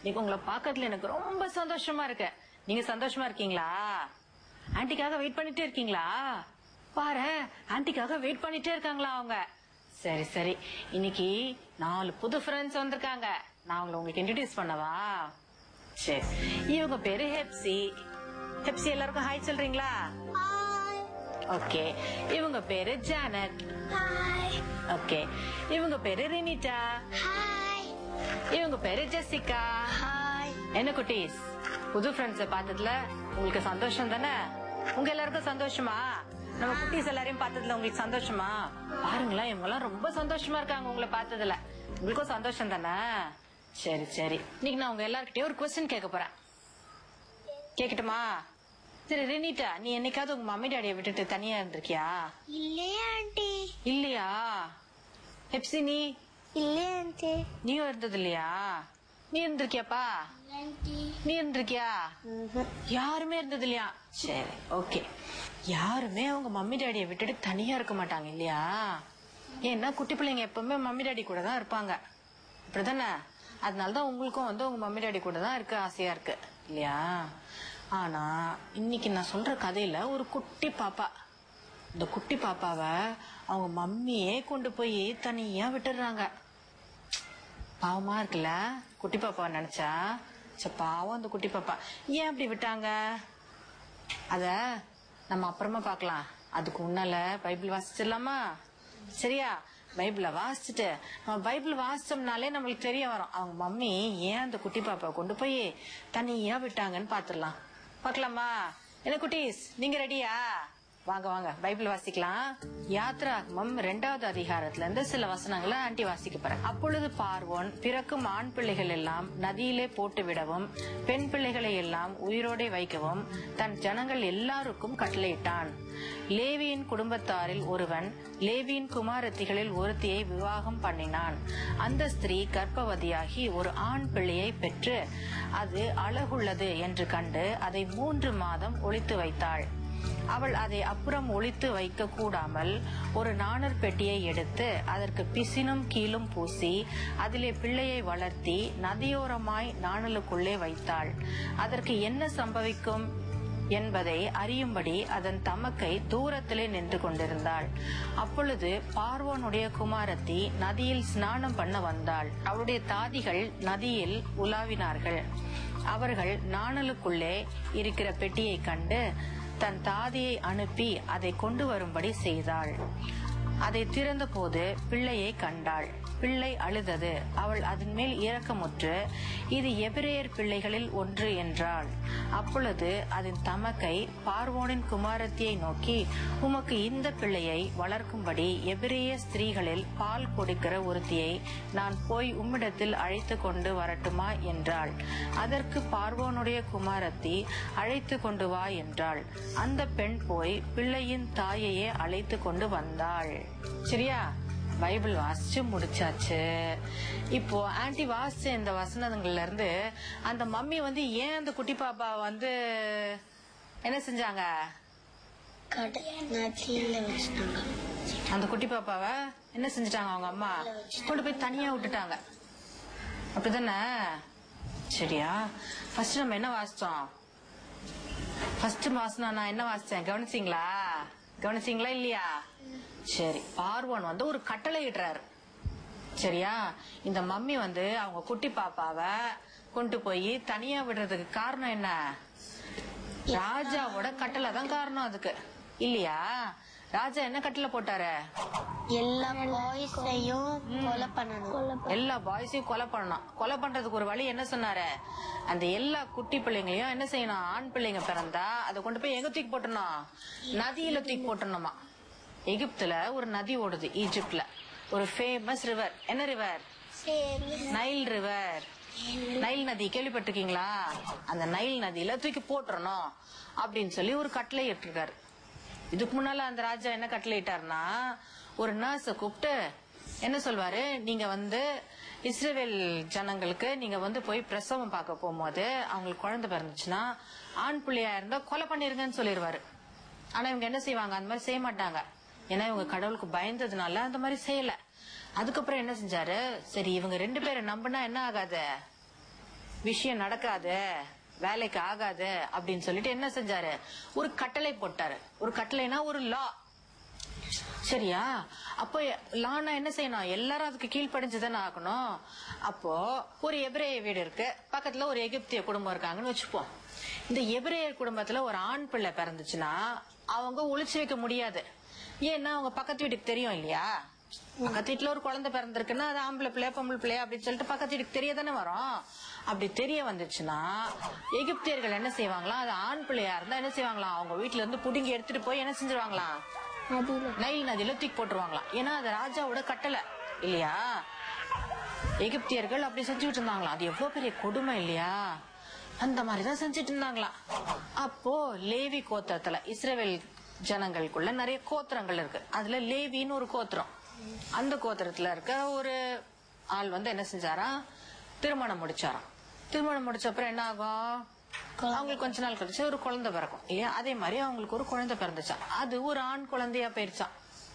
இன்னைக்கு உங்களை பார்க்கறதுல எனக்கு ரொம்ப சந்தோஷமா இருக்கு நீங்க சந்தோஷமா இருக்கீங்களா ஆன்ட்டிக்காக வெயிட் பண்ணிட்டே இருக்கீங்களா பாரு ஆன்ட்டிக்காக வெயிட் பண்ணிட்டே இருக்காங்களா அவங்க சரி சரி இன்னைக்கு நாலு புது ஃப்ரெண்ட்ஸ் வந்திருக்காங்க நான் உங்களை உங்களுக்கு இன்ட்ரடியூஸ் பண்ணவா சரி இவங்க பேரு ஹெப்சி ஹெப்சி எல்லாருக்கும் ஹாய் சொல்றீங்களா ஹாய் ஓகே இவங்க பேரு ஜானட் ஹாய் ஓகே இவங்க பேரு ரினிட்டா ஹாய் இவங்க பேரு ஜெசிகா ஹாய் என்ன குட்டீஸ் புது ஃப்ரெண்ட்ஸ பார்த்ததுல உங்களுக்கு சந்தோஷம் தானே உங்க எல்லாருக்கும் சந்தோஷமா நம்ம குட்டீஸ் எல்லாரையும் பார்த்ததுல உங்களுக்கு சந்தோஷமா பாருங்களேன் இவங்க எல்லாம் ரொம்ப சந்தோஷமா இருக்காங்க உங்களை பார்த்ததுல உங்களுக்கும் சந்தோஷம் தானே சரி சரி இன்னைக்கு நான் உங்க எல்லார்கிட்டயும் ஒரு கொஸ்டின் கேட்க போறேன் கேக்கட்டுமா சரி ரெனிட்டா நீ என்னைக்காவது உங்க மம்மி டாடியை விட்டுட்டு தனியா இருந்திருக்கியா இல்லையே ஆண்டி இல்லையா ஹெப்சி நீ இல்லையே ஆண்டி நீயும் இருந்தது இல்லையா நீ இருந்திருக்கியாப்பா ஆண்டி நீ இருந்திருக்கியா யாருமே இருந்தது இல்லையா சரி ஓகே யாருமே அவங்க மம்மி டாடியை விட்டுட்டு தனியா இருக்க மாட்டாங்க இல்லையா ஏன்னா குட்டி பிள்ளைங்க எப்பவுமே மம்மி டாடி கூட தான் இருப்பாங்க அப்படிதானே அதனாலதான் உங்களுக்கும் வந்து உங்க மம்மி டாடி கூட தான் இருக்க ஆசையா இருக்கு இல்லையா ஆனா இன்னைக்கு நான் சொல்ற கதையில ஒரு குட்டி பாப்பா இந்த குட்டி பாப்பாவை அவங்க மம்மியே கொண்டு போய் தனியா விட்டுடுறாங்க பாவமா இருக்குல்ல குட்டி பாப்பாவை நினைச்சா சே பாவம் அந்த குட்டி பாப்பா ஏன் அப்படி விட்டாங்க அத நம்ம அப்புறமா பார்க்கலாம் அதுக்கு முன்னால பைபிள் வாசிச்சிடலாமா சரியா பைபிள வாசிச்சுட்டு நம்ம பைபிள் வாசிச்சோம்னாலே நம்மளுக்கு தெரிய வரும் அவங்க மம்மி ஏன் அந்த குட்டி பாப்பாவை கொண்டு போய் தனியா விட்டாங்கன்னு பாத்துடலாம் பார்க்கலாமா என்ன குட்டீஸ் நீங்க ரெடியா வாங்க வாங்க பைபிள் வாசிக்கலாம் யாத்ராகமம் இரண்டாவது அதிகாரத்துல இருந்து சில வசனங்களை ஆண்டி வாசிக்க போறேன் அப்பொழுது பார்வோன் பிறக்கும் ஆண் பிள்ளைகள் எல்லாம் நதியிலே போட்டு விடவும் பெண் பிள்ளைகளை எல்லாம் உயிரோடே வைக்கவும் தன் ஜனங்கள் எல்லாருக்கும் கட்டளையிட்டான் லேவியின் குடும்பத்தாரில் ஒருவன் லேவியின் குமாரத்திகளில் ஒருத்தியை விவாகம் பண்ணினான் அந்த ஸ்திரீ கர்ப்பவதியாகி ஒரு ஆண் பிள்ளையை பெற்று அது அழகுள்ளது என்று கண்டு அதை மூன்று மாதம் ஒளித்து வைத்தாள் அவள் அதை அப்புறம் ஒளித்து வைக்க கூடாமல் ஒரு நாணர் பெட்டியை எடுத்து அதற்கு பிசினும் கீழும் பூசி அதிலே பிள்ளையை வளர்த்தி நதியோரமாய் நாணலுக்குள்ளே வைத்தாள் அதற்கு என்ன சம்பவிக்கும் என்பதை அறியும்படி அதன் தமக்கை தூரத்திலே நின்று கொண்டிருந்தாள் அப்பொழுது பார்வோனுடைய குமாரத்தி நதியில் ஸ்நானம் பண்ண வந்தாள் அவளுடைய தாதிகள் நதியில் உலாவினார்கள் அவர்கள் நாணலுக்குள்ளே இருக்கிற பெட்டியை கண்டு தன் தாதியை அனுப்பி அதை கொண்டு வரும்படி செய்தாள் அதை திறந்தபோது பிள்ளையை கண்டாள் பிள்ளை அழுதது அவள் அதன் மேல் இரக்கமுற்று இது எபிரேயர் பிள்ளைகளில் ஒன்று என்றாள் அப்பொழுது அதன் தமக்கை பார்வோனின் குமாரத்தியை நோக்கி உமக்கு இந்த பிள்ளையை வளர்க்கும்படி எபிரேய ஸ்திரீகளில் பால் கொடுக்கிற ஒருத்தியை நான் போய் உம்மிடத்தில் அழைத்து கொண்டு வரட்டுமா என்றாள் அதற்கு பார்வோனுடைய குமாரத்தி அழைத்து கொண்டு வா என்றாள் அந்த பெண் போய் பிள்ளையின் தாயையே அழைத்து கொண்டு வந்தாள் சரியா பைபிள் வாசிச்சு முடிச்சாச்சு இப்போ ஆன்டி வாசிச்ச இந்த வசனங்கள்ல இருந்து அந்த மம்மி வந்து ஏன் அந்த குட்டி பாப்பா வந்து என்ன செஞ்சாங்க கடை நதியில வச்சிட்டாங்க அந்த குட்டி பாப்பாவை என்ன செஞ்சுட்டாங்க அவங்க அம்மா கொண்டு போய் தனியா விட்டுட்டாங்க அப்படிதானே சரியா ஃபர்ஸ்ட் நம்ம என்ன வாசிச்சோம் ஃபர்ஸ்ட் மாசம் நான் என்ன வாசிச்சேன் கவனிச்சீங்களா கவனிச்சீங்களா இல்லையா சரி பார்வன் வந்து ஒரு கட்டளை இடுறாரு சரியா இந்த மம்மி வந்து அவங்க குட்டி பாப்பாவை கொண்டு போய் தனியா விடுறதுக்கு காரணம் என்ன ராஜாவோட கட்டளை தான் காரணம் அதுக்கு இல்லையா ராஜா என்ன கட்டளை போட்டாரு எல்லா பாய்ஸையும் கொலை பண்ணணும் எல்லா பாய்ஸையும் கொலை பண்ணணும் கொலை பண்றதுக்கு ஒரு வழி என்ன சொன்னாரு அந்த எல்லா குட்டி பிள்ளைங்களையும் என்ன செய்யணும் ஆண் பிள்ளைங்க பிறந்தா அதை கொண்டு போய் எங்க தூக்கி போட்டணும் நதியில தூக்கி போட்டணுமா எகிப்துல ஒரு நதி ஓடுது ஈஜிப்ட்ல ஒரு ஃபேமஸ் ரிவர் என்ன ரிவர் சரி நைல் ரிவர் நைல் நதி கேள்விப்பட்டிருக்கீங்களா அந்த நைல் நதியில தூக்கி போட்டுறணும் அப்படின்னு சொல்லி ஒரு கட்டளை இட்டிருக்காரு இதுக்கு முன்னால அந்த ராஜா என்ன கட்டளை இட்டாருன்னா ஒரு நர்ஸ கூப்பிட்டு என்ன சொல்வாரு நீங்க வந்து இஸ்ரேல் ஜனங்களுக்கு நீங்க வந்து போய் பிரசவம் பார்க்க போகும்போது அவங்களுக்கு குழந்தை பிறந்துச்சுன்னா ஆண் பிள்ளையா இருந்தா கொலை பண்ணிருங்கன்னு சொல்லிடுவாரு ஆனா இவங்க என்ன செய்வாங்க அந்த மாதிரி செய்ய மாட்டாங்க ஏன்னா இவங்க கடவுளுக்கு பயந்ததுனால அந்த மாதிரி செய்யல அதுக்கப்புறம் என்ன செஞ்சாரு சரி இவங்க ரெண்டு பேரை நம்பினா என்ன ஆகாது விஷயம் நடக்காது வேலைக்கு ஆகாது அப்படின்னு சொல்லிட்டு என்ன செஞ்சாரு ஒரு கட்டளை போட்டாரு ஒரு கட்டளைனா ஒரு லா சரியா அப்போ லானா என்ன செய்யணும் எல்லாரும் அதுக்கு கீழ்ப்படிஞ்சுதானே ஆகணும் அப்போ ஒரு எபிரேய வீடு இருக்கு பக்கத்துல ஒரு எகிப்திய குடும்பம் இருக்காங்கன்னு வச்சுப்போம் இந்த எபிரேயர் குடும்பத்துல ஒரு ஆண் பிள்ளை பிறந்துச்சுன்னா அவங்க ஒளிச்சு வைக்க முடியாது ஏன்னா அவங்க பக்கத்து வீட்டுக்கு தெரியும் இல்லையா பக்கத்து வீட்டுல ஒரு குழந்தை பிறந்திருக்குன்னா அது ஆம்பளை பிள்ளையா பொம்பளை பிள்ளையா அப்படின்னு சொல்லிட்டு பக்கத்து வீட்டுக்கு தெரிய தானே வரும் அப்படி தெரிய வந்துச்சுன்னா எகிப்தியர்கள் என்ன செய்வாங்களாம் அது ஆண் பிள்ளையா இருந்தா என்ன செய்வாங்களாம் அவங்க வீட்டுல இருந்து புடுங்கி எடுத்துட்டு போய் என்ன செஞ்சிருவாங்களாம் நதியில நைல் நதியில தூக்கி போட்டுருவாங்களாம் ஏன்னா அது ராஜாவோட கட்டளை இல்லையா எகிப்தியர்கள் அப்படி செஞ்சுட்டு இருந்தாங்களாம் அது எவ்வளவு பெரிய கொடுமை இல்லையா அந்த மாதிரிதான் செஞ்சுட்டு இருந்தாங்களாம் அப்போ லேவி கோத்திரத்துல இஸ்ரேல் ஜனங்களுக்குள்ள நிறைய கோத்திரங்கள் இருக்கு அதுல லேவின்னு ஒரு கோத்திரம் அந்த கோத்திரத்துல இருக்க ஒரு ஆள் வந்து என்ன செஞ்சாரா திருமணம் முடிச்சாராம் திருமணம் முடிச்ச அப்புறம் என்ன ஆகும் அவங்களுக்கு கொஞ்ச நாள் கழிச்சு ஒரு குழந்தை பிறக்கும் இல்லையா அதே மாதிரி அவங்களுக்கு ஒரு குழந்தை பிறந்துச்சான் அது ஒரு ஆண் குழந்தையா போயிருச்சான்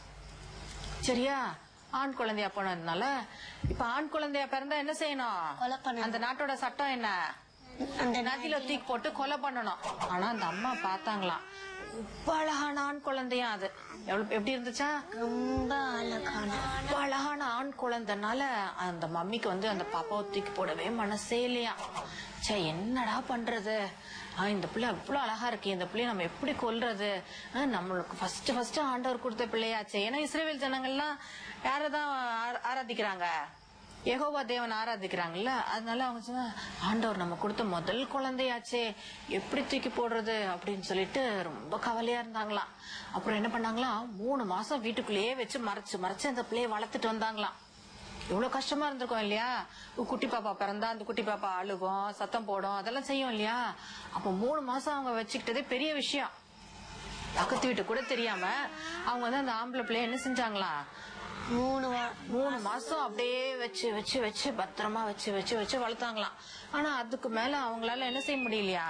சரியா ஆண் குழந்தையா போனதுனால இப்ப ஆண் குழந்தையா பிறந்தா என்ன செய்யணும் கொலை பண்ணணும். அந்த நாட்டோட சட்டம் என்ன அந்த நதியில தூக்கி போட்டு கொலை பண்ணணும் ஆனா அந்த அம்மா பார்த்தாங்களாம் ரொம்ப அழகான ஆண் குழந்தையா அது எவ்வளவு எப்படி இருந்துச்சா ரொம்ப அழகான ரொம்ப அழகான ஆண் குழந்தைனால அந்த மம்மிக்கு வந்து அந்த பாப்பாவை தூக்கி போடவே மனசே இல்லையா சே என்னடா பண்றது ஆ, இந்த பிள்ளை அவ்வளவு அழகா இருக்கு இந்த பிள்ளைய நம்ம எப்படி கொல்றது ஆ, நம்மளுக்கு ஃபர்ஸ்ட் ஃபர்ஸ்ட் ஆண்டவர் கொடுத்த பிள்ளையாச்சே ஏன்னா இஸ்ரேல் ஜனங்கள்லாம் யாரதான் ஆரா- ஆராதிக்கிறாங்க யெகோவா தேவன் ஆராதிக்கிறாங்கல்ல அதனால அவங்க சொன்னா ஆண்டவர் நம்ம கொடுத்த முதல் குழந்தையாச்சே எப்படி தூக்கி போடுறது அப்படின்னு சொல்லிட்டு ரொம்ப கவலையா இருந்தாங்களாம் அப்புறம் என்ன பண்ணாங்களாம் மூணு மாசம் வீட்டுக்குள்ளேயே வச்சு மறைச்சு மறைச்சு அந்த பிள்ளைய வளர்த்துட்டு வந்தாங்களாம் எவ்வளவு கஷ்டமா இருந்திருக்கும் இல்லையா ஒரு குட்டி பாப்பா பிறந்தா அந்த குட்டி பாப்பா அழுகும் சத்தம் போடும் அதெல்லாம் செய்யும் இல்லையா அப்ப மூணு மாசம் அவங்க வச்சுக்கிட்டதே பெரிய விஷயம் பக்கத்து வீட்டு கூட தெரியாம அவங்க வந்து அந்த ஆம்பளை பிள்ளைய என்ன செஞ்சாங்களா மூணு வா- மூணு மாசம் அப்படியே வச்சு வச்சு வச்சு பத்திரமா வச்சு வச்சு வச்சு வளர்த்தாங்களாம் ஆனா அதுக்கு மேல அவங்களால என்ன செய்ய முடியலையா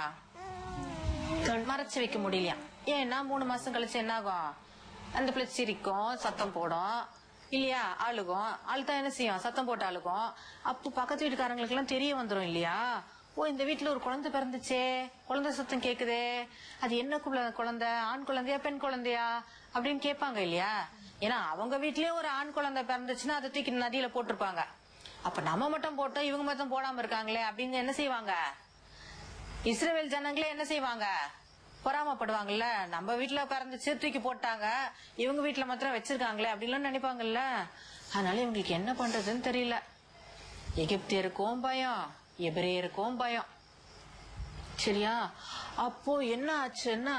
மறைச்சு வைக்க முடியலையா ஏன்னா மூணு மாசம் கழிச்சு என்ன ஆகும் அந்த பிள்ளை சிரிக்கும் சத்தம் போடும் இல்லையா அழுகும் அழுத்தா என்ன செய்யும் சத்தம் போட்டு அழுகும் அப்போ பக்கத்து வீட்டுக்காரங்களுக்கு எல்லாம் தெரிய வந்துரும் இல்லையா ஓ இந்த வீட்டுல ஒரு குழந்தை பிறந்துச்சே குழந்தை சத்தம் கேக்குதே அது என்ன குழ- குழந்தை ஆண் குழந்தையா பெண் குழந்தையா அப்படின்னு கேட்பாங்க இல்லையா ஏன்னா அவங்க வீட்லயே ஒரு ஆண் குழந்தை பிறந்துச்சுன்னா அதை தூக்கி நதியில போட்டிருப்பாங்க அப்ப நம்ம மட்டும் போட்டோம் இவங்க மட்டும் போடாம இருக்காங்களே அப்படின்னு என்ன செய்வாங்க இஸ்ரேல் ஜனங்களே என்ன செய்வாங்க பொறாமப்படுவாங்கல்ல நம்ம வீட்டுல பிறந்துச்சு தூக்கி போட்டாங்க இவங்க வீட்டுல மாத்திரம் வச்சிருக்காங்களே அப்படின்லாம் நினைப்பாங்கல்ல அதனால இவங்களுக்கு என்ன பண்றதுன்னு தெரியல எகிப்தியருக்கும் பயம் எபிரேயருக்கும் பயம் சரியா அப்போ என்ன ஆச்சுன்னா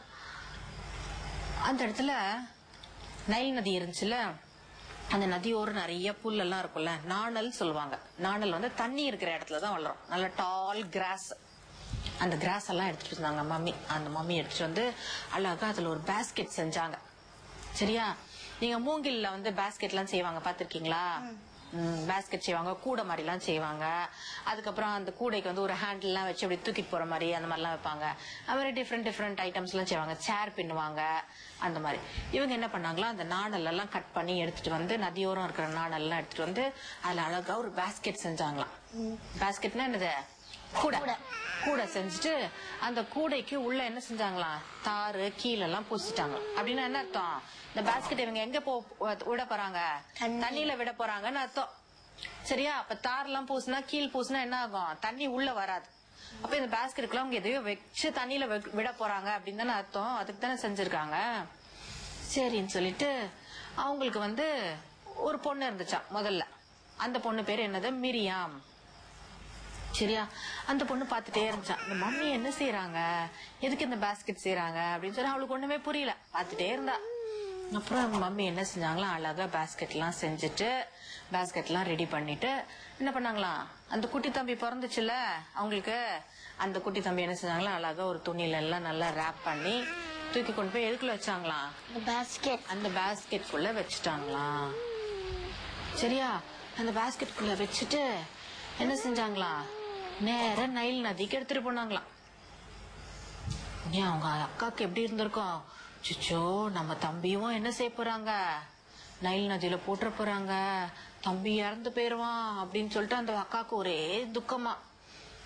அந்த இடத்துல நைல் நதி இருந்துச்சுல அந்த நதியோரம் நிறைய புல்லெல்லாம் இருக்கும்ல நாணல் சொல்லுவாங்க நாணல் வந்து தண்ணி இருக்கிற இடத்துல தான் வளரும் நல்ல டால் கிராஸ் அந்த கிராஸ் எல்லாம் எடுத்துட்டு வந்தாங்க மம்மி அந்த மம்மி எடுத்துட்டு வந்து அழகா அதுல ஒரு பேஸ்கெட் செஞ்சாங்க சரியா நீங்க மூங்கில்ல வந்து பேஸ்கெட் எல்லாம் செய்வாங்க பாத்திருக்கீங்களா பேஸ்கெட் செய்வாங்க கூடை மாதிரி எல்லாம் செய்வாங்க அதுக்கப்புறம் அந்த கூடைக்கு வந்து ஒரு ஹேண்டில் எல்லாம் வச்சு அப்படி தூக்கிட்டு போற மாதிரி அந்த மாதிரி எல்லாம் வைப்பாங்க அது மாதிரி டிஃப்ரெண்ட் டிஃப்ரெண்ட் ஐட்டம்ஸ் எல்லாம் செய்வாங்க சேர் பின்னுவாங்க அந்த மாதிரி இவங்க என்ன பண்ணாங்களா அந்த நாணல் எல்லாம் கட் பண்ணி எடுத்துட்டு வந்து நதியோரம் இருக்கிற நாணல் எல்லாம் எடுத்துட்டு வந்து அதுல அழகா ஒரு பேஸ்கெட் செஞ்சாங்களாம் பேஸ்கெட்னா என்னது கூடை கூடை செஞ்சுட்டு அந்த கூடைக்கு உள்ள என்ன செஞ்சாங்களாம் தாறு கீழெல்லாம் பூசிட்டாங்க அப்படின்னா என்ன அர்த்தம் இந்த பேஸ்கெட் இவங்க எங்க போ விட போறாங்க தண்ணி. தண்ணியில விட போறாங்கன்னு அர்த்தம் சரியா அப்ப தாரெல்லாம் பூசினா கீழ் பூசினா என்ன ஆகும் தண்ணி உள்ள வராது அப்ப இந்த பேஸ்கெட்டுக்குள்ள அவங்க எதையோ வச்சு தண்ணியில வி- விட போறாங்க அப்படின்னு தானே அர்த்தம் அதுக்கு தானே செஞ்சிருக்காங்க சரின்னு சொல்லிட்டு அவங்களுக்கு வந்து ஒரு பொண்ணு இருந்துச்சாம் முதல்ல அந்த பொண்ணு பேர் என்னது மிரியாம் சரியா அந்த பொண்ணு பார்த்துட்டே இருந்துச்சான் இந்த மம்மி என்ன செய்யறாங்க எதுக்கு இந்த பேஸ்கெட் செய்யறாங்க அப்படின்னு சொல்லி அவளுக்கு ஒண்ணுமே புரியல பார்த்துட்டே இருந்தா அப்புறம் அவங்க மம்மி என்ன செஞ்சாங்களா அழகா பேஸ்கெட் எல்லாம் செஞ்சுட்டு பேஸ்கெட் எல்லாம் ரெடி பண்ணிட்டு என்ன பண்ணாங்களாம் அந்த குட்டி தம்பி பிறந்துச்சுல அவங்களுக்கு அந்த குட்டி தம்பி என்ன செஞ்சாங்களா அழகா ஒரு துணியில எல்லாம் நல்லா ரேப் பண்ணி தூக்கி கொண்டு போய் எதுக்குள்ள வச்சாங்களாம் இந்த பேஸ்கெட் அந்த பேஸ்கெட் குள்ள வச்சுட்டாங்களாம் சரியா அந்த பேஸ்கெட் குள்ள வச்சுட்டு என்ன செஞ்சாங்களாம் நேரா நைல் நதிக்கு எடுத்துட்டு போனாங்களாம் ஏன் அவங்க அக்காக்கு எப்படி இருந்திருக்கும் சிச்சோ நம்ம தம்பியும் என்ன செய்ய போறாங்க நைல் நதியில போட்டுற போறாங்க தம்பி இறந்து போயிருவான் அப்படின்னு சொல்லிட்டு அந்த அக்காக்கு ஒரே துக்கமா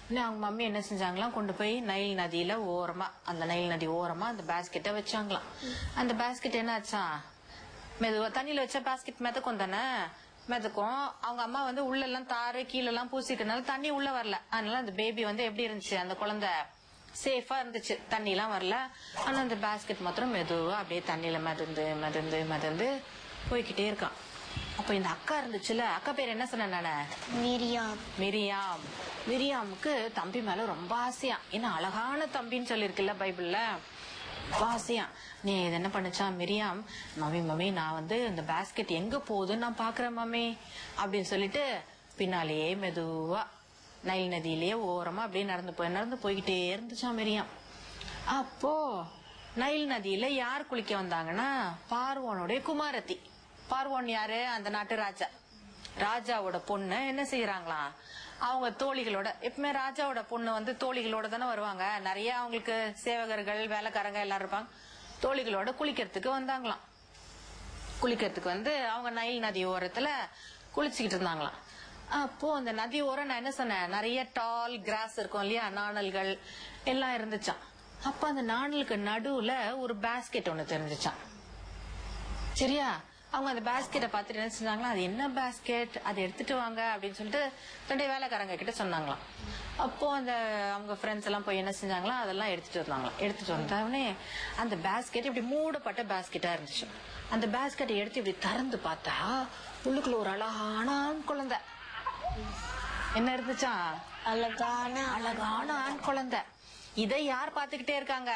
இன்னும் அவங்க மம்மி என்ன செஞ்சாங்களாம் கொண்டு போய் நைல் நதியில ஓரமா அந்த நைல் நதி ஓரமா அந்த பேஸ்கெட்டை வச்சாங்களாம் அந்த பேஸ்கெட் என்ன ஆச்சாம் மெதுவா தண்ணியில வச்ச பேஸ்கெட் மிதக்கும் தானே மிதக்கும் அவங்க அம்மா வந்து உள்ள எல்லாம் தாரு கீழே எல்லாம் பூசிட்டனால தண்ணி உள்ள வரல அதனால அந்த பேபி வந்து எப்படி இருந்துச்சு அந்த குழந்தை சேஃபா இருந்துச்சு தண்ணி எல்லாம் வரல ஆனா அந்த பேஸ்கெட் மாத்திரம் மெதுவா அப்படியே தண்ணியில மிதந்து மிதந்து மிதந்து போய்கிட்டே இருக்கான் அப்ப இந்த அக்கா இருந்துச்சுல அக்கா பேர் என்ன சொன்ன நானு மிரியாம் மிரியாம் மிரியாமுக்கு தம்பி மேல ரொம்ப ஆசையா ஏன்னா அழகான தம்பின்னு சொல்லிருக்குல்ல பைபிள்ல ரொம்ப ஆசையா நீ இது என்ன பண்ணுச்சா மிரியாம் மம்மி மம்மி நான் வந்து இந்த பேஸ்கெட் எங்க போகுதுன்னு நான் பாக்குறேன் மம்மி அப்படின்னு சொல்லிட்டு பின்னாலேயே மெதுவா நைல் நதியிலேயே ஓரமா அப்படியே நடந்து போய் நடந்து போய்கிட்டே இருந்துச்சா மிரியாம் அப்போ நைல் நதியில யார் குளிக்க வந்தாங்கன்னா பார்வோனுடைய குமாரத்தி பார்வோன் யாரு அந்த நாட்டு ராஜா ராஜாவோட பொண்ணு என்ன செய்யறாங்களாம் அவங்க தோழிகளோட எப்பவுமே ராஜாவோட பொண்ணு வந்து தோழிகளோட தானே வருவாங்க நிறைய அவங்களுக்கு சேவகர்கள் வேலைக்காரங்க எல்லாரும் இருப்பாங்க தோழிகளோட குளிக்கிறதுக்கு வந்தாங்களாம் குளிக்கிறதுக்கு வந்து அவங்க நைல் நதி ஓரத்துல குளிச்சுக்கிட்டு இருந்தாங்களாம் அப்போ அந்த நதி ஓரம் நான் என்ன சொன்னேன் நிறைய டால் கிராஸ் இருக்கும் இல்லையா நாணல்கள் எல்லாம் இருந்துச்சாம் அப்ப அந்த நாணலுக்கு நடுவுல ஒரு பேஸ்கெட் ஒண்ணு தெரிஞ்சுச்சான் சரியா அவங்க அந்த பேஸ்கெட்டை பார்த்துட்டு என்ன செஞ்சாங்களா அது என்ன பேஸ்கெட் அதை எடுத்துட்டு வாங்க அப்படின்னு சொல்லிட்டு தன்னுடைய வேலைக்காரங்க கிட்ட சொன்னாங்களாம் அப்போ அந்த அவங்க ஃப்ரெண்ட்ஸ் எல்லாம் போய் என்ன செஞ்சாங்களா அதெல்லாம் எடுத்துட்டு வந்தாங்களாம் எடுத்துட்டு வந்தவனே அந்த பேஸ்கெட் இப்படி மூடப்பட்ட பேஸ்கெட்டா இருந்துச்சு அந்த பேஸ்கெட்டை எடுத்து இப்படி திறந்து பார்த்தா உள்ளுக்குள்ள ஒரு அழகான ஆண் குழந்தை என்ன இருந்துச்சா அழகான அழகான ஆண் குழந்தை இதை யார் பாத்துக்கிட்டே இருக்காங்க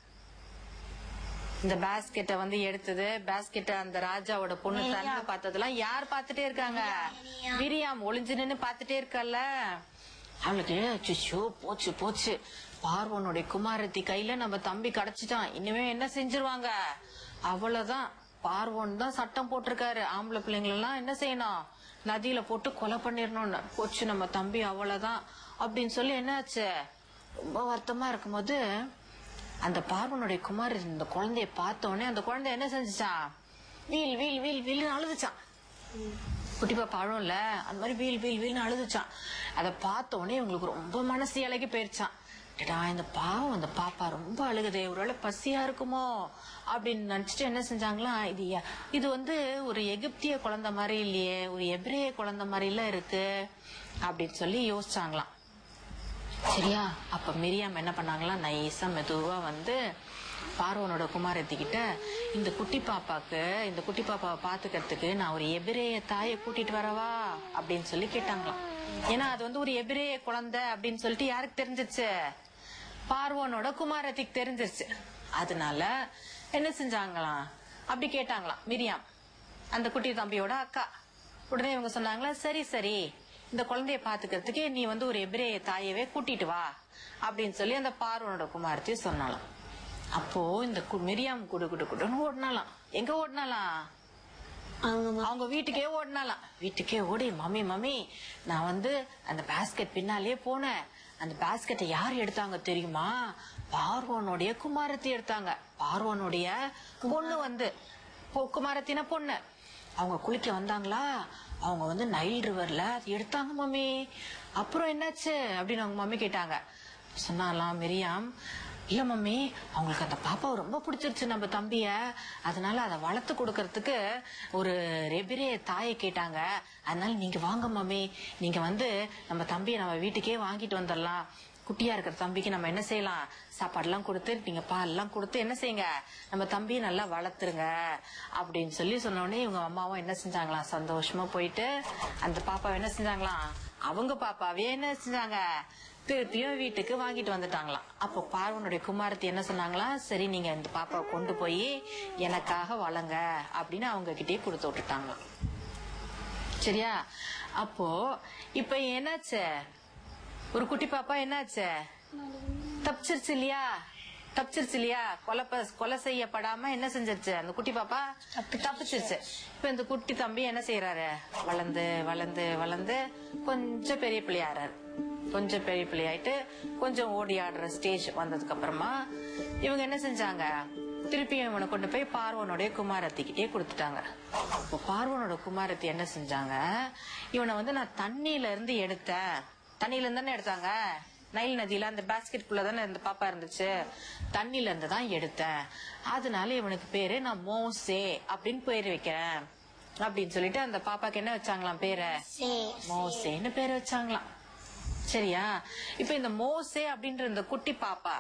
இந்த பேஸ்கெட்ட வந்து எடுத்தது பேஸ்கெட்ட அந்த ராஜாவோட பொண்ணு தந்து பார்த்ததெல்லாம் யார் பாத்துட்டே இருக்காங்க மிரியாம் ஒளிஞ்சு நின்னு பாத்துட்டே இருக்கல்ல அவளுக்கு சுச்சோ போச்சு போச்சு பார்வனுடைய குமாரத்தி கையில நம்ம தம்பி கிடைச்சிட்டான் இனிமே என்ன செஞ்சிருவாங்க அவ்வளவுதான் பார்வோன் தான் சட்டம் போட்டிருக்காரு ஆம்பளை பிள்ளைங்களை எல்லாம் என்ன செய்யணும் நதியில போட்டு கொலை பண்ணிடணும்னு போச்சு நம்ம தம்பி அவ்வளவுதான் அப்படின்னு சொல்லி என்னாச்சு ரொம்ப வருத்தமா இருக்கும்போது அந்த பார்வனுடைய குமார் இந்த குழந்தைய பார்த்த உடனே அந்த குழந்தை என்ன செஞ்சுச்சான் வீல் வீல் வீல் வீல்னு அழுதுச்சான் குட்டி பாப்பா அழும்ல அந்த மாதிரி வீல் வீல் வீல்னு அழுதுச்சான் அதை பார்த்த உடனே இவங்களுக்கு ரொம்ப மனசு இலகி போயிருச்சான் டடா இந்த பாவம் அந்த பாப்பா ரொம்ப அழுகுதே ஒருவேளை பசியா இருக்குமோ அப்படின்னு நினைச்சிட்டு என்ன செஞ்சாங்களாம் இது ய- இது வந்து ஒரு எகிப்திய குழந்தை மாதிரி இல்லையே ஒரு எபிரேய குழந்தை மாதிரி எல்லாம் இருக்கு அப்படின்னு சொல்லி யோசிச்சாங்களாம் சரியா அப்ப மிரியாம் என்ன பண்ணாங்களாம் நைஸா மெதுவா வந்து பார்வனோட குமாரத்திக்கிட்ட இந்த குட்டி பாப்பாக்கு இந்த குட்டி பாப்பாவை பாத்துக்கிறதுக்கு நான் ஒரு எபிரேய தாயை கூட்டிட்டு வரவா அப்படின்னு சொல்லி கேட்டாங்களாம் ஏன்னா அது வந்து ஒரு எபிரேய குழந்தை அப்படின்னு சொல்லிட்டு யாருக்கு தெரிஞ்சிச்சு பார்வோனோட குமாரத்திக்கு தெரிஞ்சிருச்சு அதனால என்ன செஞ்சாங்களாம் அப்படி கேட்டாங்களாம் மிரியாம் அந்த குட்டி தம்பியோட அக்கா உடனே இவங்க சொன்னாங்களா சரி சரி இந்த குழந்தைய பாத்துக்கிறதுக்கு நீ வந்து ஒரு எபிரேய தாயவே கூட்டிட்டு வா அப்படின்னு சொல்லி அந்த பார்வனோட குமாரத்தி சொன்னாலாம் அப்போ இந்த கு- மிரியாம் குடு குடு குடுன்னு ஓடினாலாம் எங்க ஓடினாலாம் அவங்க ம- அவங்க வீட்டுக்கே ஓடினாலாம் வீட்டுக்கே ஓடி மம்மி மம்மி நான் வந்து அந்த பேஸ்கெட் பின்னாலே போனேன் அந்த பேஸ்கெட்டை யார் எடுத்தாங்க தெரியுமா பார்வனுடைய குமாரத்தி எடுத்தாங்க பார்வனுடைய பொண்ணு வந்து பொ- குமாரத்தின பொண்ணு அவங்க குளிக்க வந்தாங்களா அவங்க வந்து நைல் ரிவர்ல அது எடுத்தாங்க மம்மி அப்புறம் என்னாச்சு அப்படின்னு அவங்க மம்மி கேட்டாங்க சொன்னாலாம் மிரியாம் இல்ல மம்மி அவங்களுக்கு அந்த பாப்பாவை ரொம்ப பிடிச்சிருச்சு நம்ம தம்பிய அதனால அதை வளர்த்து கொடுக்கறதுக்கு ஒரு ரெபிரே தாயை கேட்டாங்க அதனால நீங்க வாங்க மம்மி நீங்க வந்து நம்ம தம்பியை நம்ம வீட்டுக்கே வாங்கிட்டு வந்துடலாம் குட்டியா இருக்கிற தம்பிக்கு நம்ம என்ன செய்யலாம் சாப்பாடுலாம் கொடுத்து நீங்க பால் எல்லாம் கொடுத்து என்ன செய்யுங்க நம்ம தம்பியை நல்லா வளர்த்துருங்க அப்படின்னு சொல்லி சொன்ன உடனே இவங்க அம்மாவும் என்ன செஞ்சாங்களாம் சந்தோஷமா போயிட்டு அந்த பாப்பாவை என்ன செஞ்சாங்களாம் அவங்க பாப்பாவே என்ன செஞ்சாங்க திருப்பியும் வீட்டுக்கு வாங்கிட்டு வந்துட்டாங்களாம் அப்போ பார்வனுடைய குமாரத்தி என்ன சொன்னாங்களா சரி நீங்க இந்த பாப்பாவை கொண்டு போய் எனக்காக வளங்க அப்படின்னு அவங்க கிட்டயே கொடுத்து விட்டுட்டாங்களாம் சரியா அப்போ இப்ப என்னாச்சு ஒரு குட்டி பாப்பா என்னாச்சு தப்பிச்சிருச்சு இல்லையா தப்பிச்சிருச்சு இல்லையா கொலை ப- கொலை செய்யப்படாம என்ன செஞ்சிருச்சு அந்த குட்டி பாப்பா தப்பிச்சிருச்சு இப்ப இந்த குட்டி தம்பி என்ன செய்யறாரு வளர்ந்து வளர்ந்து வளர்ந்து கொஞ்சம் பெரிய பிள்ளையாறாரு கொஞ்சம் பெரிய பிள்ளையாயிட்டு கொஞ்சம் ஓடி ஆடுற ஸ்டேஜ் வந்ததுக்கு அப்புறமா இவங்க என்ன செஞ்சாங்க திருப்பியும் இவனை கொண்டு போய் பார்வனுடைய குமாரத்திக்கிட்டே கொடுத்துட்டாங்க இப்போ பார்வனோட குமாரத்தி என்ன செஞ்சாங்க இவனை வந்து நான் தண்ணியில இருந்து எடுத்தேன் தண்ணியில இருந்து தானே எடுத்தாங்க நைல் நதியில அந்த பாஸ்கெட் தானே இந்த பாப்பா இருந்துச்சு தண்ணில இருந்து தான் எடுத்தேன் அதனால இவனுக்கு பேரு நான் மோசே அப்படின்னு பேர் வைக்கிறேன் அப்படின்னு சொல்லிட்டு அந்த பாப்பாக்கு என்ன வச்சாங்களாம் பேரை சே மோசேன்னு பேர் வச்சாங்களாம் சரியா இப்ப இந்த மோசே அப்படின்ற இந்த குட்டி பாப்பா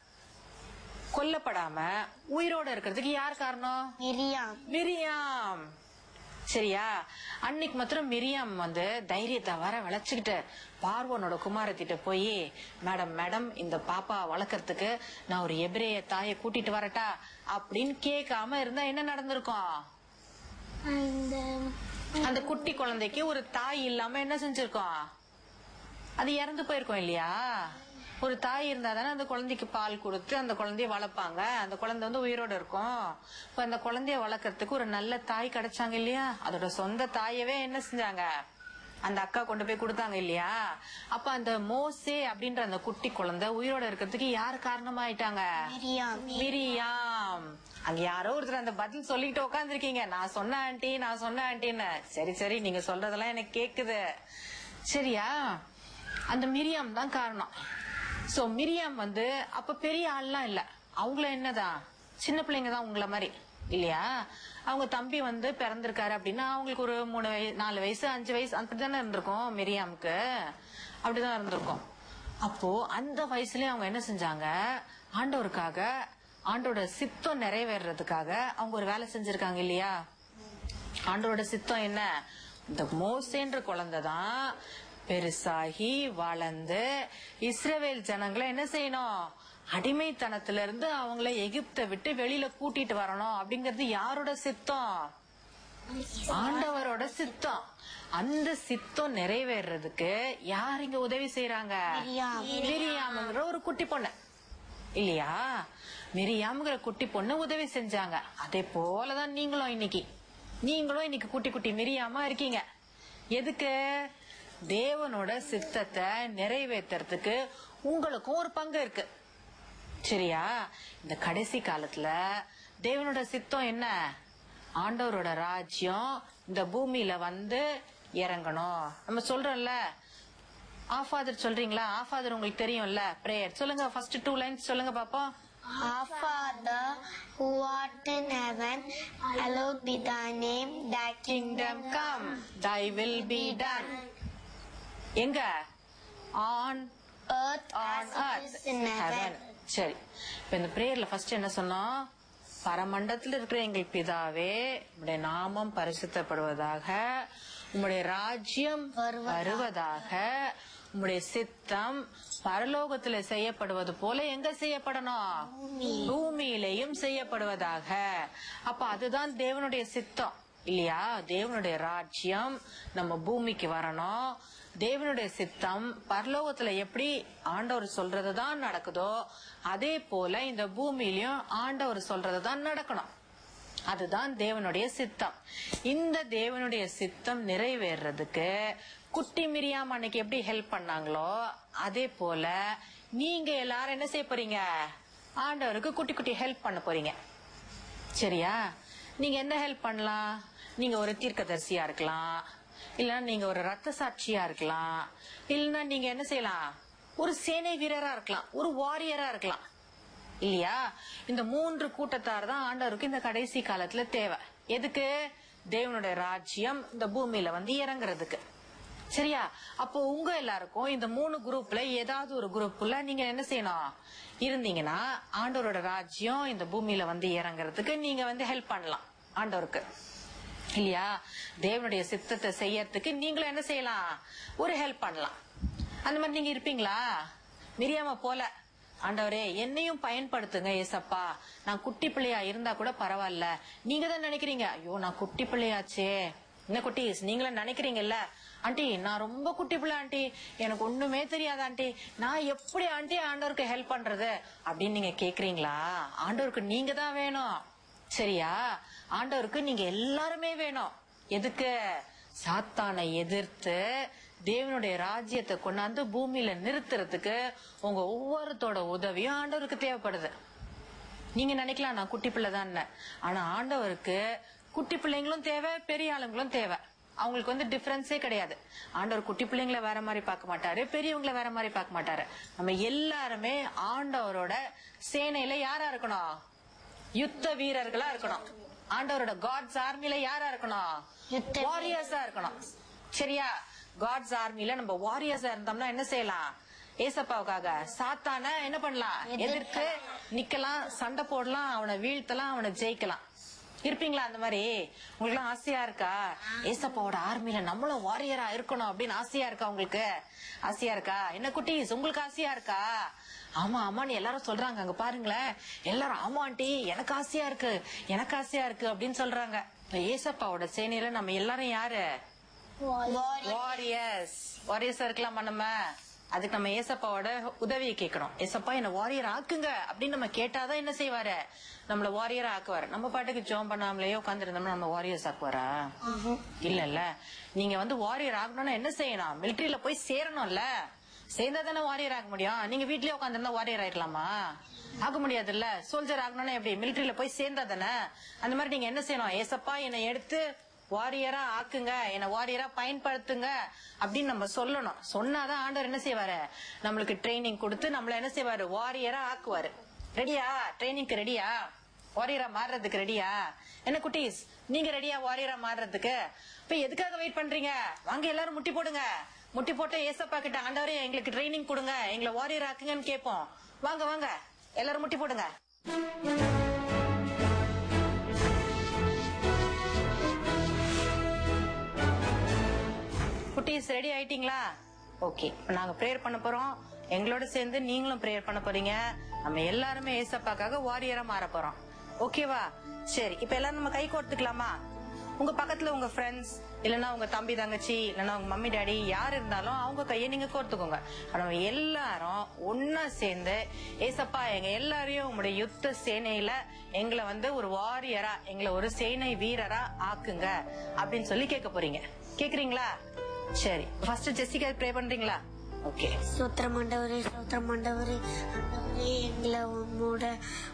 கொல்லப்படாம உயிரோட இருக்கிறதுக்கு யார் காரணம் மிரியாம் மிரியாம் சரியா அன்னைக்கு மாத்திரம் மிரியாம் வந்து தைரியத்தை வர வளைச்சுக்கிட்டு பார்வனோட குமாரத்திட்ட போய் மேடம் மேடம் இந்த பாப்பா வளர்க்கறதுக்கு நான் ஒரு எபிரேய தாயை கூட்டிட்டு வரட்டா அப்படின்னு கேட்காம இருந்தா என்ன நடந்திருக்கும் இந்த அந்த குட்டி குழந்தைக்கு ஒரு தாய் இல்லாம என்ன செஞ்சிருக்கோம் அது இறந்து போயிருக்கோம் இல்லையா ஒரு தாய் இருந்தா தானே அந்த குழந்தைக்கு பால் கொடுத்து அந்த குழந்தைய வளர்ப்பாங்க அந்த குழந்தை வந்து உயிரோட இருக்கும் இப்ப அந்த குழந்தைய வளர்க்கறதுக்கு ஒரு நல்ல தாய் கிடைச்சாங்க இல்லையா அதோட சொந்த தாயவே என்ன செஞ்சாங்க அந்த அக்கா கொண்டு போய் கொடுத்தாங்க இல்லையா அப்ப அந்த மோசே அப்படின்ற அந்த குட்டி குழந்தை உயிரோட இருக்கிறதுக்கு யார் காரணமாயிட்டாங்க மிரியாம் மிரியாம் அங்க யாரோ ஒருத்தர் அந்த பதில் சொல்லிட்டு உட்காந்துருக்கீங்க நான் சொன்ன ஆண்டி நான் சொன்ன ஆண்டின்னு சரி சரி நீங்க சொல்றதெல்லாம் எனக்கு கேக்குது சரியா அந்த மிரியாம் தான் காரணம் சோ மிரியாம் வந்து அப்ப பெரிய ஆள்லாம் இல்ல அவங்கள என்னதான் சின்ன பிள்ளைங்க தான் உங்கள மாதிரி இல்லையா அவங்க தம்பி வந்து பிறந்திருக்காரு அப்படின்னா அவங்களுக்கு ஒரு மூணு வயசு நாலு வயசு அஞ்சு வயசு அப்படித்தானே இருந்திருக்கும் மிரியாமுக்கு அப்படிதான் இருந்திருக்கும் அப்போ அந்த வயசுலயே அவங்க என்ன செஞ்சாங்க ஆண்டவருக்காக ஆண்டோட சித்தம் நிறைவேறதுக்காக அவங்க ஒரு வேலை செஞ்சிருக்காங்க இல்லையா ஆண்டவரோட சித்தம் என்ன இந்த மோசேன்ற குழந்தை தான் பெருசாகி வளர்ந்து இஸ்ரவேல் ஜனங்களை என்ன செய்யணும் அடிமைத்தனத்துல இருந்து அவங்கள எகிப்தை விட்டு வெளியில கூட்டிட்டு வரணும் அப்படிங்கறது யாரோட சித்தம் ஆண்டவரோட சித்தம் அந்த சித்தம் நிறைவேறதுக்கு யார் இங்க உதவி செய்யறாங்க மிரியாம். மிரியாம்ங்கிற ஒரு குட்டி பொண்ணு இல்லையா மிரியாம்ங்கிற குட்டி பொண்ணு உதவி செஞ்சாங்க அதே போலதான் நீங்களும் இன்னைக்கு நீங்களும் இன்னைக்கு குட்டி குட்டி மிரியாமா இருக்கீங்க எதுக்கு தேவனோட சித்தத்தை நிறைவேத்துறதுக்கு உங்களுக்கும் ஒரு பங்கு இருக்கு சரியா இந்த கடைசி காலத்துல தேவனோட சித்தம் என்ன ஆண்டவரோட ராஜ்யம் இந்த பூமியில வந்து இறங்கணும் நம்ம சொல்றோம்ல ஆஃபாதர் சொல்றீங்களா ஆஃபாதர் உங்களுக்கு தெரியும்ல பிரேயர் சொல்லுங்க ஃபர்ஸ்ட் டூ லைன்ஸ் சொல்லுங்க பாப்போம் Our Father, who art in heaven, hallowed be thy name, thy kingdom come thy will be done எங்க on earth on as it is in heaven. சரி இப்ப இந்த பிரேயர்ல ஃபர்ஸ்ட் என்ன சொன்னோம் பரமண்டத்துல இருக்கிற எங்கள் பிதாவே உம்முடைய நாமம் பரிசுத்தப்படுவதாக உம்முடைய ராஜ்யம் வருவதாக. வருவதாக உம்முடைய சித்தம் பரலோகத்துல செய்யப்படுவது போல எங்க செய்யப்படணும் பூமியிலையும் செய்யப்படுவதாக அப்ப அதுதான் தேவனுடைய சித்தம் இல்லையா தேவனுடைய ராஜ்யம் நம்ம பூமிக்கு வரணும் தேவனுடைய சித்தம் பரலோகத்துல எப்படி ஆண்டவர் சொல்றதுதான் நடக்குதோ அதே போல இந்த பூமியிலயும் ஆண்டவர் சொல்றதுதான் நடக்கணும் அதுதான் தேவனுடைய சித்தம் இந்த தேவனுடைய சித்தம் நிறைவேறதுக்கு குட்டி மிரியாம் அன்னைக்கு எப்படி ஹெல்ப் பண்ணாங்களோ அதே போல நீங்க எல்லாரும் என்ன செய்ய போறீங்க ஆண்டவருக்கு குட்டி குட்டி ஹெல்ப் பண்ண போறீங்க சரியா நீங்க என்ன ஹெல்ப் பண்ணலாம் நீங்க ஒரு தீர்க்கதரிசியா இருக்கலாம் இல்லைன்னா நீங்க ஒரு ரத்த சாட்சியா இருக்கலாம் இல்லைன்னா நீங்க என்ன செய்யலாம் ஒரு சேனை வீரரா இருக்கலாம் ஒரு வாரியரா இருக்கலாம் இல்லையா இந்த மூன்று கூட்டத்தார் தான் ஆண்டவருக்கு இந்த கடைசி காலத்துல தேவை எதுக்கு தேவனுடைய ராஜ்யம் இந்த பூமியில வந்து இறங்குறதுக்கு சரியா அப்போ உங்க எல்லாருக்கும் இந்த மூணு குரூப்ல ஏதாவது ஒரு குரூப்ல நீங்க என்ன செய்யணும் இருந்தீங்கன்னா ஆண்டவரோட ராஜ்யம் இந்த பூமியில வந்து இறங்குறதுக்கு நீங்க வந்து ஹெல்ப் பண்ணலாம் ஆண்டவருக்கு இல்லையா தேவனுடைய சித்தத்தை செய்யறதுக்கு நீங்களும் என்ன செய்யலாம் ஒரு ஹெல்ப் பண்ணலாம் அந்த மாதிரி நீங்க இருப்பீங்களா மிரியாம போல ஆண்டவரே என்னையும் பயன்படுத்துங்க ஏசப்பா நான் குட்டி பிள்ளையா இருந்தா கூட பரவாயில்ல நீங்க தான் நினைக்கிறீங்க ஐயோ நான் குட்டி பிள்ளையாச்சே என்ன குட்டீஸ் நீங்களும் நினைக்கிறீங்கல்ல ஆண்டி நான் ரொம்ப குட்டி பிள்ளை ஆண்டி எனக்கு ஒண்ணுமே தெரியாது ஆண்டி நான் எப்படி ஆண்டி ஆண்டவருக்கு ஹெல்ப் பண்றது அப்படின்னு நீங்க கேக்குறீங்களா ஆண்டவருக்கு நீங்க தான் வேணும் சரியா ஆண்டவருக்கு நீங்க எல்லாருமே வேணும் எதுக்கு சாத்தானை எதிர்த்து தேவனுடைய ராஜ்யத்தை கொண்டாந்து பூமியில நிறுத்துறதுக்கு உங்க ஒவ்வொருத்தோட உதவியும் ஆண்டவருக்கு தேவைப்படுது நீங்க நினைக்கலாம் நான் குட்டி பிள்ளை தான் ஆனா ஆண்டவருக்கு குட்டி பிள்ளைங்களும் தேவை பெரிய ஆளுங்களும் தேவை அவங்களுக்கு வந்து டிஃபரன்ஸே கிடையாது ஆண்டவர் குட்டி பிள்ளைங்களை வேற மாதிரி பார்க்க மாட்டாரு பெரியவங்கள வேற மாதிரி பார்க்க மாட்டாரு நம்ம எல்லாருமே ஆண்டவரோட சேனையில யாரா இருக்கணும் யுத்த வீரர்களா இருக்கணும் ஆண்டவரோட காட்ஸ் ஆர்மில யாரா இருக்கணும் யுத்த வாரியர்ஸா இருக்கணும் சரியா காட்ஸ் ஆர்மில நம்ம வாரியர்ஸா இருந்தோம்னா என்ன செய்யலாம் ஏசப்பாவுக்காக சாத்தான என்ன பண்ணலாம் எதிர்த்து நிக்கலாம் சண்டை போடலாம் அவனை வீழ்த்தலாம் அவனை ஜெயிக்கலாம் இருப்பீங்களா அந்த மாதிரி உங்களுக்கு ஆசையா இருக்கா ஏசப்பாவோட ஆர்மில நம்மளும் வாரியரா இருக்கணும் அப்படின்னு ஆசையா இருக்கா உங்களுக்கு ஆசையா இருக்கா என்ன குட்டீஸ் உங்களுக்கு ஆசையா இருக்கா ஆமா ஆமான்னு எல்லாரும் சொல்றாங்க அங்க பாருங்களேன் எல்லாரும் ஆமா ஆண்டி எனக்கு ஆசையா இருக்கு எனக்கு ஆசையா இருக்கு அப்படின்னு சொல்றாங்க இப்ப ஏசப்பாவோட சேனையில நம்ம எல்லாரும் யாரு வாரியர்ஸ் வாரியர்ஸ் இருக்கலாமா நம்ம அதுக்கு நம்ம ஏசப்பாவோட உதவியை கேட்கணும் ஏசப்பா என்ன வாரியர் ஆக்குங்க அப்படின்னு நம்ம கேட்டாதான் என்ன செய்வாரு நம்மள வாரியர் ஆக்குவாரு நம்ம பாட்டுக்கு ஜோம் பண்ணாமலேயே உட்காந்துருந்தோம்னா நம்ம வாரியர்ஸ் ஆக்குவாரா இல்ல இல்ல நீங்க வந்து வாரியர் ஆகணும்னா என்ன செய்யணும் மிலிட்டரியில போய் சேரணும்ல சேர்ந்தா தானே வாரியர் ஆக முடியும் நீங்க வீட்லயே உட்காந்துருந்தா வாரியர் ஆயிடலாமா ஆக முடியாதுல்ல சோல்ஜர் ஆகணும்னா எப்படி மிலிட்டரியில போய் சேர்ந்தா தானே அந்த மாதிரி நீங்க என்ன செய்யணும் ஏசப்பா என்னை எடுத்து வாரியரா ஆக்குங்க என்ன வாரியரா பயன்படுத்துங்க அப்படின்னு நம்ம சொல்லணும் சொன்னாதான் ஆண்டவர் என்ன செய்வாரு நம்மளுக்கு ட்ரைனிங் கொடுத்து நம்மள என்ன செய்வாரு வாரியரா ஆக்குவாரு ரெடியா ட்ரைனிங்க்கு ரெடியா வாரியரா மாறுறதுக்கு ரெடியா என்ன குட்டீஸ் நீங்க ரெடியா வாரியரா மாறுறதுக்கு இப்ப எதுக்காக வெயிட் பண்றீங்க வாங்க எல்லாரும் முட்டி போடுங்க முட்டி போட்டு ஏசப்பா கிட்ட ஆண்டவரே எங்களுக்கு ட்ரைனிங் கொடுங்க எங்களை வாரியர் ஆக்குங்கன்னு கேட்போம் வாங்க வாங்க எல்லாரும் முட்டி போடுங்க குட்டீஸ் ரெடி ஆயிட்டீங்களா ஓகே நாங்க ப்ரேயர் பண்ண போறோம் எங்களோட சேர்ந்து நீங்களும் ப்ரேயர் பண்ண போறீங்க நம்ம எல்லாருமே ஏசப்பாக்காக வாரியரா மாற போறோம் ஓகேவா சரி இப்ப எல்லாரும் நம்ம கை கோர்த்துக்கலாமா உங்க பக்கத்துல உங்க ஃப்ரெண்ட்ஸ் இல்லனா உங்க தம்பி தங்கச்சி இல்லனா உங்க மம்மி டாடி யார் இருந்தாலும் அவங்க கையை நீங்க கோர்த்துக்கோங்க ஆனா நம்ம எல்லாரும் ஒன்னா சேர்ந்து ஏசப்பா எங்க எல்லாரையும் உங்களுடைய யுத்த சேனையில எங்களை வந்து ஒரு வாரியரா எங்களை ஒரு சேனை வீரரா ஆக்குங்க அப்படின்னு சொல்லி கேட்க போறீங்க கேக்குறீங்களா சரி ஃபர்ஸ்ட் ஜெசிகா ப்ரே பண்றீங்களா ஓகே ஸ்தோத்திரம் ஆண்டவரே ஸ்தோத்திரம் ஆண்டவரே ஆண்டவரே எங்களை உம்மோட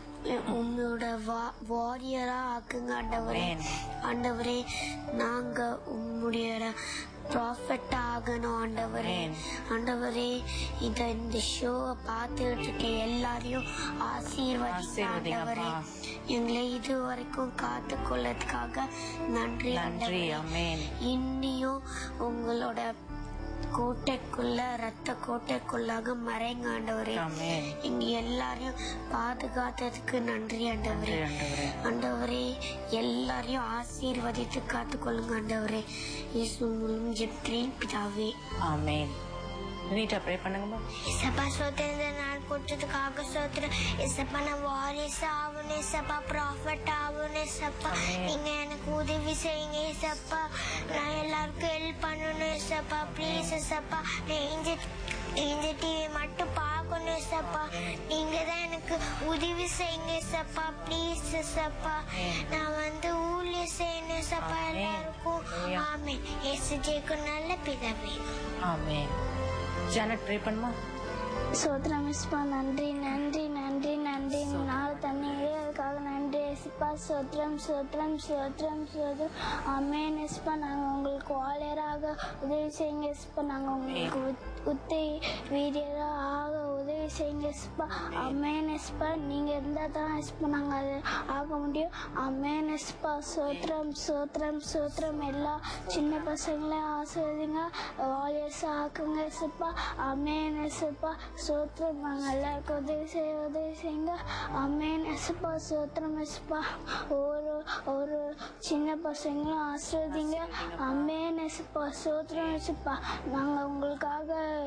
உம்மோட வாரியரா ஆக்குங்க ஆண்டவரே Amen. ஆண்டவரே நாங்க உம்முடைய ப்ராஃபட் ஆகணும் ஆண்டவரே Amen. ஆண்டவரே இத இந்த ஷோவை பார்த்துட்டு இருக்க எல்லாரையும் ஆசீர்வதிங்க ஆசீர்வதிங்கப்பா. ஆண்டவரே எங்களை இது வரைக்கும் காத்து கொள்ளதுக்காக நன்றி நன்றி ஆண்டவரே அமேன் இன்னியும் உங்களோட கோட்டைக்குள்ள ரத்த கோட்டைக்குள்ளாக மறைங்க ஆண்டவரே ஆமென். எங்க எல்லாரையும் பாதுகாத்ததுக்கு நன்றி ஆண்டவரே நன்றி ஆண்டவரே. ஆண்டவரே எல்லாரையும் ஆசீர்வதித்து காத்துக்கொள்ளுங்க ஆண்டவரே இயேசு மூலம் ஜெப்கிறேன் பிதாவே ஆமேன் நீட்டா ப்ரே பண்ணுங்கம்மா இசப்பா சோத்திர இந்த நாள் போட்டதுக்காக சோத்திர இசப்பா நான் வாரிஸ் ஆகணும் இசப்பா ப்ராஃபட் ஆகணும் இசப்பா ஆமென். நீங்க எனக்கு உதவி செய்யுங்க இசப்பா நான் எல்லாருக்கும் ஹெல்ப் பண்ணணும் இசப்பா ப்ளீஸ் இசப்பா நான் இந்த இந்த டிவி மட்டும் பார்க்கணும் இசப்பா நீங்க தான் எனக்கு உதவி செய்யுங்க இசப்பா ப்ளீஸ் இசப்பா நான் வந்து ஊழியம் செய்யணும் இசப்பா ஆமென். எல்லாருக்கும் ஹalleluya. ஆமென் இயேசு ஜெயிக்கும் நல்ல பிதாவே ஆமேன் ஜானட் ப்ரே பண்ணுமா சோத்ரம் இஸ்பா நன்றி நன்றி நன்றி நன்றி இந்த நாள் தண்ணீரே அதுக்காக நன்றி இஸ்பா சோத்ரம் சோத்ரம் சோத்ரம் சோத்ரம் அமேன் இஸ்பா நாங்கள் உங்களுக்கு வாலியராக உதவி செய்யுங்க இஸ்பா நாங்கள் உங்களுக்கு உத்- உத்தி வீரியராக ஆக உதவி செய்யுங்க இஸ்பா அமேன் இஸ்பா நீங்கள் இருந்தால் தான் இஸ்பா நாங்கள் அது ஆக முடியும் அமேன் இஸ்பா சோத்ரம் சோத்ரம் சோத்ரம் எல்லா சின்ன பசங்களையும் ஆசிர்வதிங்க வாலியர்ஸ் ஆக்குங்க இசப்பா அமேன் இசப்பா சோத்ரம் நாங்கள் எல்லாருக்கும் உதவி செய்ய உதவி செய்யுங்க அமேன் இசப்பா சோத்ரம் இசப்பா ஒரு ஒரு சின்ன பசங்களும் ஆசிர்வதிங்க அமேன் இசப்பா சோத்ரம் இசப்பா நாங்கள் உங்களுக்காக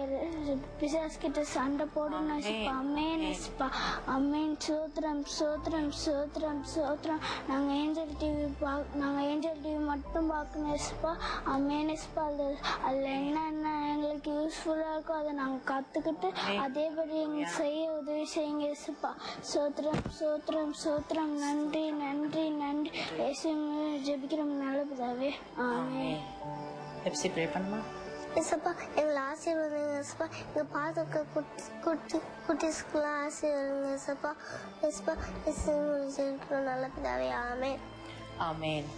பிசாஸ் கிட்ட சண்டை போடணும் இசப்பா அமேன் இசப்பா அமேன் சோத்ரம் சோத்ரம் சோத்ரம் சோத்ரம் நாங்கள் ஏஞ்சல் டிவி பார்க்க நாங்கள் ஏஞ்சல் டிவி மட்டும் பார்க்கணும் இசப்பா அமேன் இசப்பா அது அதில் என்னென்ன எங்களுக்கு யூஸ்ஃபுல்லாக இருக்கோ அதை நாங்கள் கற்றுக்கிட்டு அதேபடி எங்களுக்கு செய்ய உதவி செய்யுங்க இசப்பா சோத்ரம் சோத்ரம் சோத்ரம் நன்றி நன்றி நன்றி இயேசு ஜெபிக்கிறோம் நல்ல பிதாவே ஆமென் ஆமேன் எப்சி ப்ரே பண்ணுமா இசப்பா எங்களை ஆசீர்வாதங்க இசப்பா எங்க பார்த்துக்க குட்டி குட்டி குட்டிஸ்க்குலாம் ஆசீர்வாதங்க இசப்பா இசப்பா இசை நல்ல பிதாவே ஆமே ஆமேன்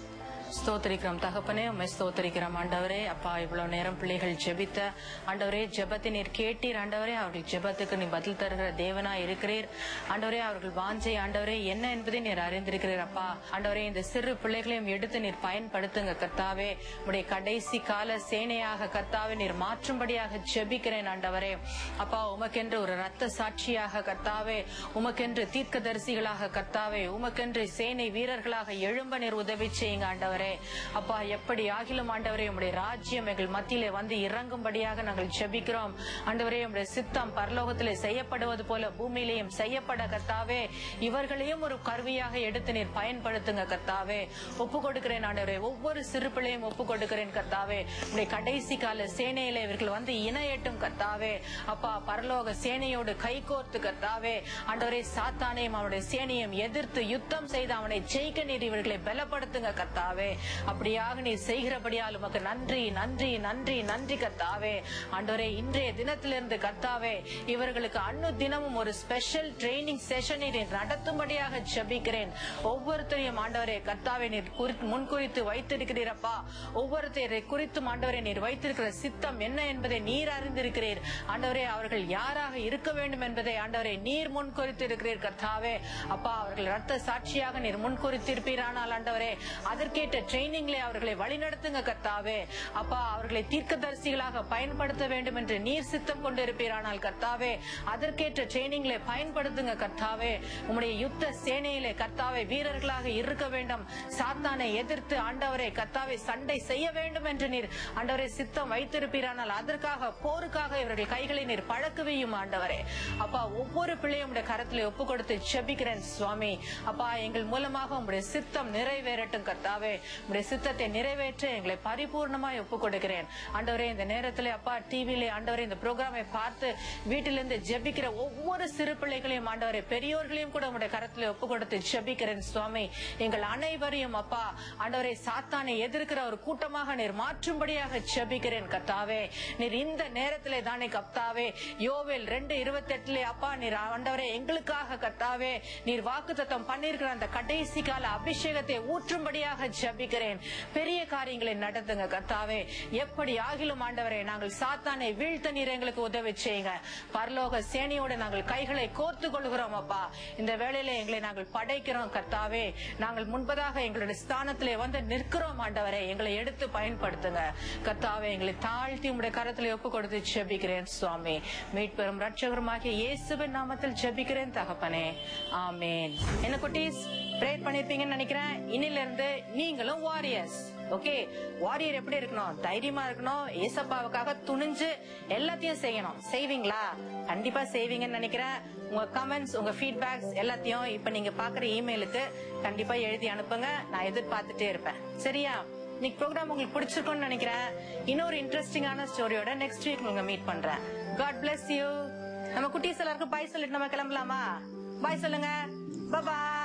ஸ்தோத்திரிக்கிறோம் தகப்பனே உண்மை ஸ்தோத்திரிக்கிறோம் ஆண்டவரே அப்பா இவ்வளவு நேரம் பிள்ளைகள் ஜெபித்த ஆண்டவரே ஜெபத்தை நீர் கேட்டீர் ஆண்டவரே அவர்கள் ஜெபத்துக்கு நீ பதில் தருகிற தேவனா இருக்கிறீர் ஆண்டவரே அவர்கள் வாஞ்சை ஆண்டவரே என்ன என்பதை நீர் அறிந்திருக்கிறீர் அப்பா ஆண்டவரே இந்த சிறு பிள்ளைகளையும் எடுத்து நீர் பயன்படுத்துங்க கர்த்தாவே உடைய கடைசி கால சேனையாக கர்த்தாவே நீர் மாற்றும்படியாக ஜெபிக்கிறேன் ஆண்டவரே அப்பா உமக்கென்று ஒரு ரத்த சாட்சியாக கர்த்தாவே உமக்கென்று தீர்க்கதரிசிகளாக கர்த்தாவே உமக்கென்று சேனை வீரர்களாக எழும்ப நீர் உதவி செய்யுங்க ஆண்டவரே அப்பா எப்படி ஆகிலும் ஆண்டவரே உம்முடைய ராஜ்யம் எங்கள் மத்தியிலே வந்து இறங்கும்படியாக நாங்கள் ஜெபிக்கிறோம் ஆண்டவரே உம்முடைய சித்தம் பரலோகத்திலே செய்யப்படுவது போல பூமியிலேயும் செய்யப்பட கர்த்தாவே இவர்களையும் ஒரு கருவியாக எடுத்து நீர் பயன்படுத்துங்க கர்த்தாவே ஒப்பு கொடுக்கிறேன் ஆண்டவரே ஒவ்வொரு சிறு பிள்ளையும் ஒப்பு கொடுக்கிறேன் கர்த்தாவே உடைய கடைசி கால சேனையில இவர்கள் வந்து இணையட்டும் கர்த்தாவே அப்பா பரலோக சேனையோடு கைகோர்த்து கர்த்தாவே ஆண்டவரே சாத்தானையும் அவனுடைய சேனையும் எதிர்த்து யுத்தம் செய்து அவனை ஜெயிக்க நீர் இவர்களை பலப்படுத்துங்க கர்த்தாவே அப்படியாக நீர் செய்கிறபடியால் உமக்கு நன்றி நன்றி நன்றி நன்றி கர்த்தாவே ஆண்டவரே இன்றைய தினத்திலிருந்து கர்த்தாவே இவர்களுக்கு அன்னு தினமும் ஒரு ஸ்பெஷல் ட்ரைனிங் செஷனை நீர் நடத்தும்படியாக ஜெபிக்கிறேன் ஒவ்வொருத்தரையும் ஆண்டவரே கர்த்தாவே நீர் குறித்து முன்குறித்து வைத்திருக்கிறீரப்பா ஒவ்வொருத்தரை குறித்து ஆண்டவரே நீர் வைத்திருக்கிற சித்தம் என்ன என்பதை நீர் அறிந்திருக்கிறீர் ஆண்டவரே அவர்கள் யாராக இருக்க வேண்டும் என்பதை ஆண்டவரே நீர் முன் குறித்திருக்கிறீர் கர்த்தாவே அப்பா அவர்கள் ரத்த சாட்சியாக நீர் முன் குறித்திருப்பீரானால் ஆண்டவரே அதற்கேற்ற ட்ரைனிங்ல அவர்களை வழிநடத்துங்க கர்த்தாவே அப்பா அவர்களை தீர்க்கதரிசிகளாக பயன்படுத்த வேண்டும் என்று நீர் சித்தம் கொண்டு இருப்பீரானால் கர்த்தாவே அதற்கேற்ற ட்ரைனிங்ல பயன்படுத்துங்க கர்த்தாவே உம்முடைய யுத்த சேனையிலே கர்த்தாவே வீரர்களாக இருக்க வேண்டும் சாத்தானை எதிர்த்து ஆண்டவரை கர்த்தாவே சண்டை செய்ய வேண்டும் என்று நீர் ஆண்டவரை சித்தம் வைத்திருப்பீரானால் அதற்காக போருக்காக இவர்கள் கைகளை நீர் பழக்குவையும் ஆண்டவரே அப்பா ஒவ்வொரு பிள்ளையும் உடைய கரத்திலே ஒப்பு கொடுத்து செபிக்கிறேன் சுவாமி அப்பா எங்கள் மூலமாக உங்களுடைய சித்தம் நிறைவேறட்டும் கர்த்தாவே உங்களுடைய சித்தத்தை நிறைவேற்ற எங்களை பரிபூர்ணமாய் ஒப்பு கொடுக்கிறேன் ஆண்டவரே இந்த நேரத்திலே அப்பா டிவிலே ஆண்டவரே இந்த ப்ரோக்ராமை பார்த்து வீட்டிலிருந்து ஜெபிக்கிற ஒவ்வொரு சிறு பிள்ளைகளையும் ஆண்டவரே பெரியோர்களையும் கூட உங்களுடைய கரத்திலே ஒப்பு கொடுத்து ஜெபிக்கிறேன் சுவாமி எங்கள் அனைவரையும் அப்பா ஆண்டவரே சாத்தானை எதிர்க்கிற ஒரு கூட்டமாக நீர் மாற்றும்படியாக ஜெபிக்கிறேன் கர்த்தாவே நீர் இந்த நேரத்திலே தானே கர்த்தாவே யோவேல் ரெண்டு இருபத்தி எட்டுல அப்பா நீர் ஆண்டவரே எங்களுக்காக கர்த்தாவே நீர் வாக்குத்தத்தம் பண்ணியிருக்கிற அந்த கடைசி கால அபிஷேகத்தை ஊற்றும்படியாக ஜெபிக்கிறேன் பெரிய காரியங்களை நடத்துங்க கர்த்தாவே எப்படி ஆகிலும் ஆண்டவரே நாங்கள் சாத்தானை வீழ்த்த நீர் எங்களுக்கு உதவி செய்யுங்க பரலோக சேனையோடு நாங்கள் கைகளை கோர்த்து கொள்கிறோம் அப்பா இந்த வேளையில எங்களை நாங்கள் படைக்கிறோம் கர்த்தாவே நாங்கள் முன்பதாக எங்களுடைய ஸ்தானத்திலே வந்து நிற்கிறோம் ஆண்டவரே எங்களை எடுத்து பயன்படுத்துங்க கர்த்தாவே எங்களை தாழ்த்தி உங்களுடைய கரத்திலே ஒப்பு கொடுத்து ஜெபிக்கிறேன் சுவாமி மீட்பெரும் ரட்சகருமாகிய இயேசுவின் நாமத்தில் ஜெபிக்கிறேன் தகப்பனே ஆமேன் என்ன குட்டீஸ் ப்ரேயர் பண்ணிருப்பீங்கன்னு நினைக்கிறேன் இன்னில இருந்து நீங்களும் வாரியர்ஸ் ஓகே வாரியர் எப்படி இருக்கணும் தைரியமா இருக்கணும் ஏசப்பாவுக்காக துணிஞ்சு எல்லாத்தையும் செய்யணும் செய்வீங்களா கண்டிப்பா செய்வீங்கன்னு நினைக்கிறேன் உங்க கமெண்ட்ஸ் உங்க ஃபீட்பேக்ஸ் எல்லாத்தையும் இப்ப நீங்க பாக்குற இமெயிலுக்கு கண்டிப்பா எழுதி அனுப்புங்க நான் எதிர்பார்த்துட்டே இருப்பேன் சரியா இன்னைக்கு ப்ரோக்ராம் உங்களுக்கு பிடிச்சிருக்கும்னு நினைக்கிறேன் இன்னொரு இன்ட்ரெஸ்டிங்கான ஸ்டோரியோட நெக்ஸ்ட் வீக் உங்க மீட் பண்றேன் காட் bless யூ நம்ம குட்டீஸ் எல்லாருக்கும் பாய் சொல்லிட்டு நம்ம கிளம்பலாமா பாய் சொல்லுங்க பாய்